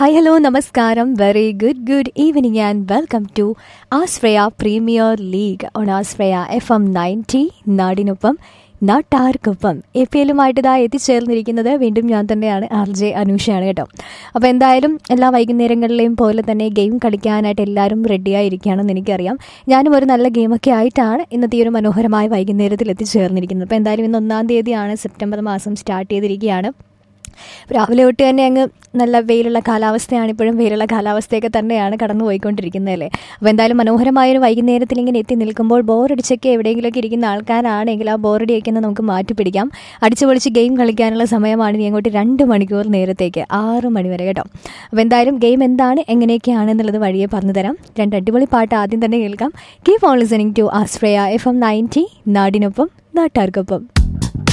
hi hello നമസ്കാരം very good good evening and welcome to Ashraya premier league on Ashraya F M ninety നാടിനൊപ്പം നാട്ടാർക്കൊപ്പം A P എല്ലുമായിട്ട് ഇതാ എത്തിച്ചേർന്നിരിക്കുന്നത് വീണ്ടും ഞാൻ തന്നെയാണ് ആർ ജെ അനൂഷയാണ് കേട്ടോ അപ്പോൾ എന്തായാലും എല്ലാ വൈകുന്നേരങ്ങളിലെയും പോലെ തന്നെ ഗെയിം കളിക്കാനായിട്ട് എല്ലാവരും റെഡിയായിരിക്കുകയാണെന്ന് എനിക്കറിയാം ഞാനും ഒരു നല്ല ഗെയിമൊക്കെ ആയിട്ടാണ് ഇന്നത്തെ ഈ ഒരു മനോഹരമായ വൈകുന്നേരത്തിൽ എത്തിച്ചേർന്നിരിക്കുന്നത് അപ്പോൾ എന്തായാലും ഇന്ന് ഒന്നാം തീയതിയാണ് സെപ്റ്റംബർ മാസം സ്റ്റാർട്ട് ചെയ്തിരിക്കുകയാണ് രാവിലെ തൊട്ട് തന്നെ അങ്ങ് നല്ല വെയിലുള്ള കാലാവസ്ഥയാണ് ഇപ്പോഴും വെയിലുള്ള കാലാവസ്ഥയൊക്കെ തന്നെയാണ് കടന്നു പോയിക്കൊണ്ടിരിക്കുന്നത് അല്ലേ അപ്പോൾ എന്തായാലും മനോഹരമായൊരു വൈകുന്നേരത്തിൽ ഇങ്ങനെ എത്തി നിൽക്കുമ്പോൾ ബോറടിച്ചൊക്കെ എവിടെയെങ്കിലുമൊക്കെ ഇരിക്കുന്ന ആൾക്കാരാണെങ്കിൽ ആ ബോറടിയൊക്കെ ഒന്ന് നമുക്ക് മാറ്റി പിടിക്കാം അടിച്ചു പൊളിച്ച് ഗെയിം കളിക്കാനുള്ള സമയമാണ് ഇനി അങ്ങോട്ട് രണ്ട് മണിക്കൂർ നേരത്തേക്ക് ആറ് മണി വരെ കേട്ടോ അപ്പോൾ എന്തായാലും ഗെയിം എന്താണ് എങ്ങനെയൊക്കെയാണ് എന്നുള്ളത് വഴിയെ പറഞ്ഞു തരാം രണ്ട് അടിപൊളി പാട്ട് ആദ്യം തന്നെ കേൾക്കാം keep on listening to Ashraya F M ninety നാടിനൊപ്പം നാട്ടാർക്കൊപ്പം